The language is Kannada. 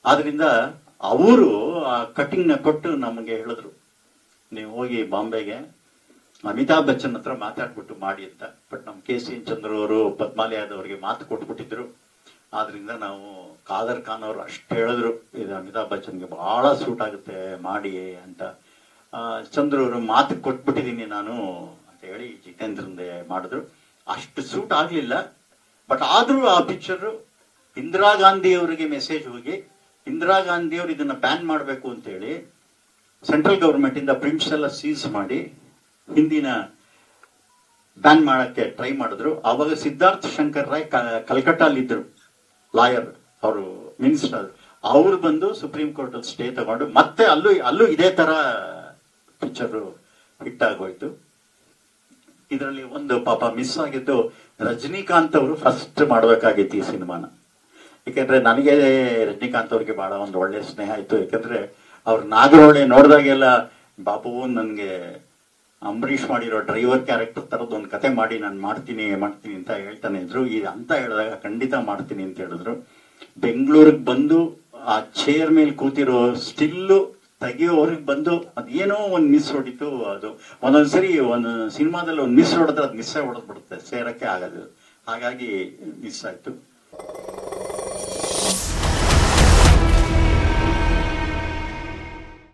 ಆದ್ರಿಂದ ಅವರು ಆ ಕಟಿಂಗ್ ನ ಕೊಟ್ಟು ನಮಗೆ ಹೇಳಿದ್ರು ನೀವು ಹೋಗಿ ಬಾಂಬೆಗೆ ಅಮಿತಾಬ್ ಬಚ್ಚನ್ ಹತ್ರ ಮಾತಾಡ್ಬಿಟ್ಟು ಮಾಡಿ ಅಂತ ಬಟ್ ನಮ್ ಕೆ ಸಿ ಚಂದ್ರ ಅವರು ಪದ್ಮಾಲಿ ಅವರಿಗೆ ಮಾತು ಕೊಟ್ಬಿಟ್ಟಿದ್ರು ಆದ್ರಿಂದ ನಾವು ಕಾದರ್ ಖಾನ್ ಅವರು ಅಷ್ಟು ಹೇಳಿದ್ರು ಇದು ಅಮಿತಾಬ್ ಬಚ್ಚನ್ಗೆ ಬಹಳ ಸೂಟ್ ಆಗುತ್ತೆ ಮಾಡಿ ಅಂತ ಆ, ಚಂದ್ರ ಅವರು ಮಾತು ಕೊಟ್ಬಿಟ್ಟಿದ್ದೀನಿ ನಾನು ಅಂತ ಹೇಳಿ ಜಿತೇಂದ್ರಂದೆ ಮಾಡಿದ್ರು ಅಷ್ಟು ಸೂಟ್ ಆಗ್ಲಿಲ್ಲ ಬಟ್ ಆದ್ರೂ ಆ ಪಿಕ್ಚರ್ ಇಂದಿರಾ ಗಾಂಧಿ ಅವರಿಗೆ ಮೆಸೇಜ್ ಹೋಗಿ ಇಂದಿರಾ ಗಾಂಧಿ ಅವರು ಇದನ್ನ ಬ್ಯಾನ್ ಮಾಡಬೇಕು ಅಂತ ಹೇಳಿ ಸೆಂಟ್ರಲ್ ಗವರ್ಮೆಂಟ್ ಇಂದ ಪ್ರಿಂಟ್ಸ್ ಎಲ್ಲ ಸೀಸ್ ಮಾಡಿ ಹಿಂದಿನ ಬ್ಯಾನ್ ಮಾಡಕ್ಕೆ ಟ್ರೈ ಮಾಡಿದ್ರು ಆವಾಗ ಸಿದ್ಧಾರ್ಥ್ ಶಂಕರ್ ರಾಯ್ ಕ- ಕಲ್ಕಟ್ಟಾಲಿದ್ರು ಲಾಯರ್ ಅವರು ಮಿನಿಸ್ಟರ್ ಅವ್ರು ಬಂದು ಸುಪ್ರೀಂ ಕೋರ್ಟ್ ಅಲ್ಲಿ ಸ್ಟೇ ತಗೊಂಡು ಮತ್ತೆ ಅಲ್ಲೂ ಅಲ್ಲೂ ಇದೇ ತರ ಪಿಕ್ಚರ್ ಹಿಟ್ ಆಗೋಯ್ತು ಇದರಲ್ಲಿ ಒಂದು ಪಾಪ ಮಿಸ್ ಆಗಿದ್ದು ರಜನಿಕಾಂತ್ ಅವರು ಫಸ್ಟ್ ಮಾಡಬೇಕಾಗಿತ್ತು ಈ ಸಿನಿಮಾನ ಯಾಕೆಂದ್ರೆ ನನಗೆ ರಜನಿಕಾಂತ್ ಅವ್ರಿಗೆ ಬಹಳ ಒಂದು ಒಳ್ಳೆ ಸ್ನೇಹ ಆಯ್ತು ಯಾಕಂದ್ರೆ ಅವ್ರ ನಾಗರಹೊಳೆ ನೋಡಿದಾಗೆಲ್ಲ ಬಾಬು ನನ್ಗೆ ಅಂಬರೀಷ್ ಮಾಡಿರೋ ಡ್ರೈವರ್ ಕ್ಯಾರೆಕ್ಟರ್ ತರದ್ ಒಂದು ಕತೆ ಮಾಡಿ ನಾನು ಮಾಡ್ತೀನಿ ಮಾಡ್ತೀನಿ ಅಂತ ಹೇಳ್ತಾನೆ ಇದ್ರು ಇದು ಅಂತ ಹೇಳಿದಾಗ ಖಂಡಿತ ಮಾಡ್ತೀನಿ ಅಂತ ಹೇಳಿದ್ರು ಬೆಂಗಳೂರಿಗೆ ಬಂದು ಆ ಚೇರ್ ಮೇಲೆ ಕೂತಿರೋ ಸ್ಟಿಲ್ಲು ತೆಗಿಯೋವ್ರಿಗೆ ಬಂದು ಅದೇನೋ ಒಂದು ಮಿಸ್ ಹೊಡಿತು ಅದು ಒಂದೊಂದ್ಸರಿ ಒಂದು ಸಿನಿಮಾದಲ್ಲಿ ಒಂದು ಮಿಸ್ ಹೊಡೆದ್ರೆ ಅದು ಮಿಸ್ಸೇ ಹೊಡೆದ್ಬಿಡುತ್ತೆ ಸೇರಕ್ಕೆ ಆಗದು ಹಾಗಾಗಿ ಮಿಸ್ ಆಯ್ತು